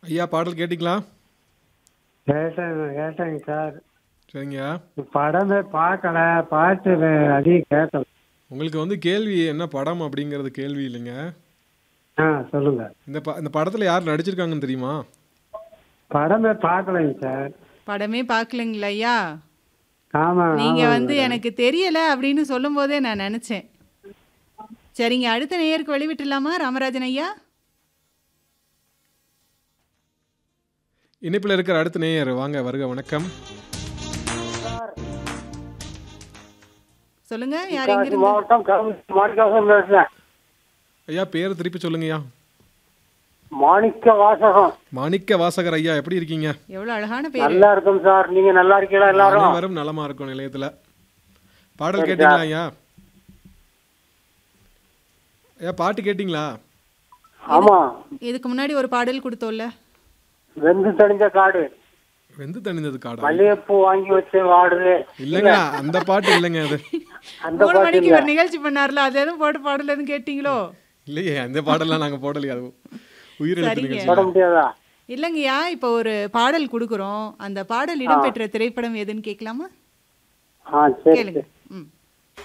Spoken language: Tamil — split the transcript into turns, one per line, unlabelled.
ஐயா பாடல் கேட்டிங்களா
கேட்டேங்க கேட்டேங்க சார்
சரிங்கய்யா
படமே பார்க்கல பாட்டு வே- அதிகம் கேட்கல
உங்களுக்கு வந்து கேள்வி என்ன படம் அப்படிங்கிறது கேள்வி இல்லைங்க
ஆ சொல்லுங்க
இந்த ப இந்த படத்தில் யார் நடிச்சிருக்காங்கன்னு தெரியுமா
படமே பார்க்கலைங்க சார்
படமே பார்க்கலங்களா ஐயா
ஆமா
நீங்க
ஆமாங்க
வந்து
மேடம்.
எனக்கு தெரியல அப்படின்னு சொல்லும் போதே நான் நினைச்சேன் சரிங்க அடுத்த நேயருக்கு வழிவிட்டுலாமா ராமராஜன் ஐயா
இணைப்பில் இருக்கிற அடுத்த நேயர் வாங்க வருக வணக்கம்
சொல்லுங்க யார் எங்க இருந்து
மாவட்டம் மாணிக்காசம் பேசுறேன்
ஐயா பேர் திருப்பி சொல்லுங்கய்யா
மாணிக்க வாசகம்
மாணிக்க வாசகர் ஐயா எப்படி இருக்கீங்க
எவ்வளவு அழகான பேரு
நல்லா இருக்கும் சார் நீங்க நல்லா இருக்கீங்களா எல்லாரும்
அனைவரும் நலமா இருக்கும் நிலையத்தில் பாடல் கேட்டிங்களா ஐயா ஐயா பாட்டு கேட்டிங்களா
ஆமா
இதுக்கு முன்னாடி ஒரு பாடல் கொடுத்தோம்ல
வெந்து தணிஞ்ச காடு
வெந்து தணிந்தது காடா
மல்லிகைப்பூ வாங்கி வச்சு வாடுது
இல்லைங்க அந்த பாட்டு இல்லைங்க அது
அந்த
மூணு மணிக்கு ஒரு நிகழ்ச்சி பண்ணார்ல அது எதுவும் போட்டு பாடல எதுவும் கேட்டீங்களோ
இல்லையே அந்த பாடலாம் நாங்கள் போடலையே அது உயிரிழப்பு
சரிங்க.
நிகழ்ச்சி
போட முடியாதா
இல்லைங்கய்யா இப்போ ஒரு பாடல் கொடுக்குறோம் அந்த பாடல் இடம்பெற்ற திரைப்படம் எதுன்னு கேட்கலாமா
ஆ சரி
கேளுங்க ம்